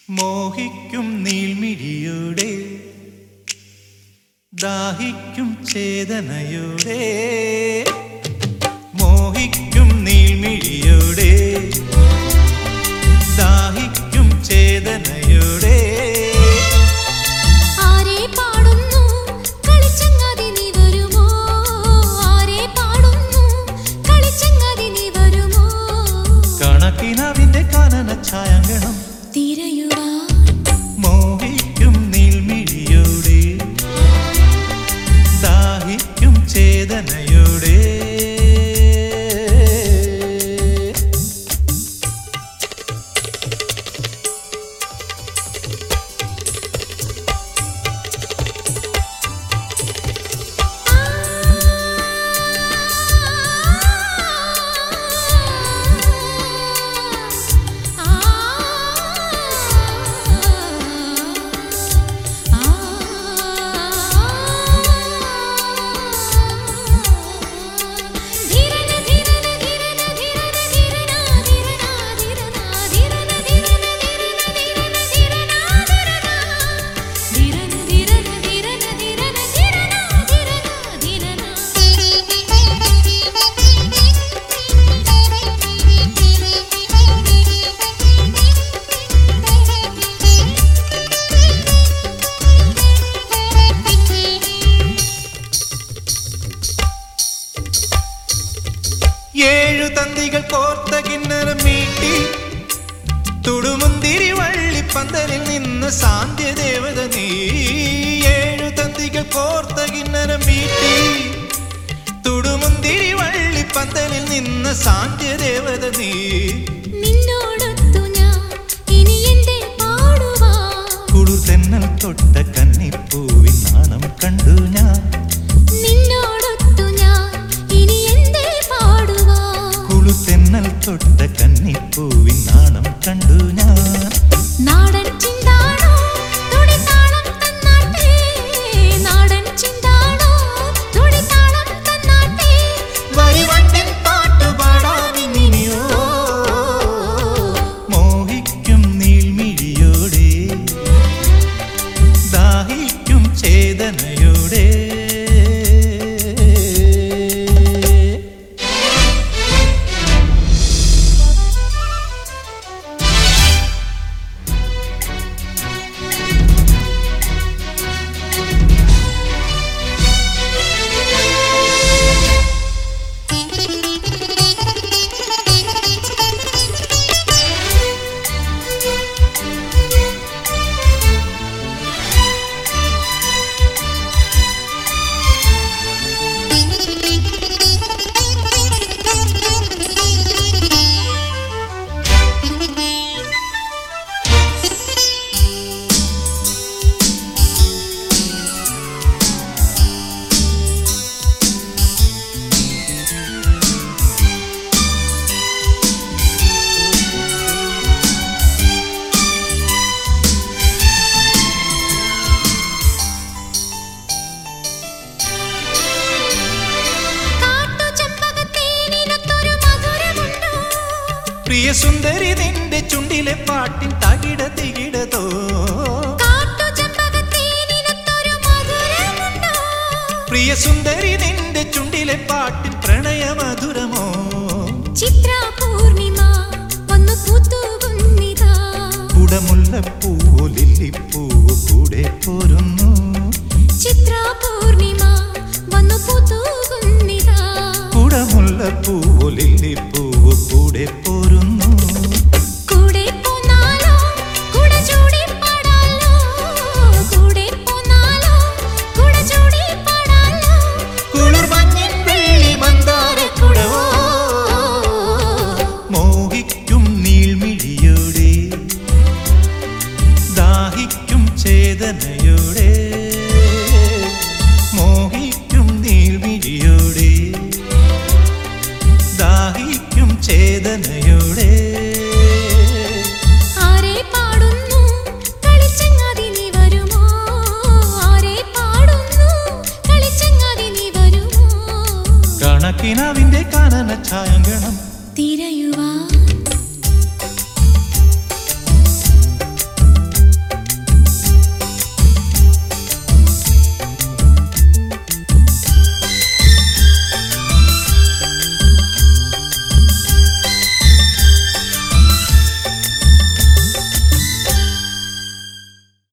മോഹിക്കും നീൾമിഴിയുടെ ദാഹിക്കും ചേതനയുടെ മോഹിക്കും നീൾമിഴിയുടെ ദാഹിക്കും ചേതനയുടെ ആരെ പാടുന്നു കളിച്ചങ്ങാതി നീ വരുമോ ആരെ പാടുന്നു കളിച്ചങ്ങാതി നീ വരുമോ കണക്കിനവിന്റെ കാനന ഛായങ്കണം തിരയുവാൻ മോഹിക്കും നീൾമിഴിയുടെ ദാഹിക്കും ചേതനയുടെ ഏഴു തന്തികൾ കോർത്ത കിണ്ണരം മീട്ടി തുടുമുന്തിരി വള്ളിപ്പന്തലിൽ നിന്ന് സാന്ധ്യദേവത നീ ഏഴു തന്തികൾ കോർത്ത കിണ്ണരം മീട്ടി തുടുമുന്തിരി വള്ളിപ്പന്തലിൽ നിന്ന് സാന്ധ്യദേവത നീ നിന്നോടൊത്തു ഞാൻ ഇനി എന്റെ പാടുവാ കുളിർ തെന്നൽ തൊട്ട കന്നിപ്പൂവിൻ നാണം കണ്ടു ഞാൻ നിന്നോടൊത്തു ഞാൻ ഇനി എന്തേ പാടുവാ കുളിർ തെന്നൽ തൊട്ട കന്നിപ്പൂവിൻ നാണം കണ്ടു ഞാൻ നാടൻ ചിന്താണോ തുടിതാളം തന്നാട്ടെ നാടൻ ചിന്താണോ തുടിതാളം തന്നാട്ടെ വരിവണ്ടിൻ പാട്ടുപാടാനിനിയോ മോഹിക്കും നീൾമിഴിയോടെ ദാഹിക്കും ചേതനയോടെ കാട്ടുചെമ്പകത്തേനിനൊത്തൊരു മധുരമുണ്ടോ പ്രിയ സുന്ദരി നിന്റെ ചുണ്ടിലെ പാട്ടിൻ തകിട തികിടതോ കാട്ടുചെമ്പകത്തേനിനൊത്തൊരു മധുരമുണ്ടോ പ്രിയ സുന്ദരി നിന്റെ ചുണ്ടിലെ പാട്ടിൻ പ്രണയമധുരമോ ചിത്ര പൂർണിമ വന്നു പൂത്തുകുന്നിതാ കുടമുല്ലപ്പൂവോ ലില്ലിപ്പൂവോ കൂടെ പോരുന്നു ചിത്ര പൂർണിമ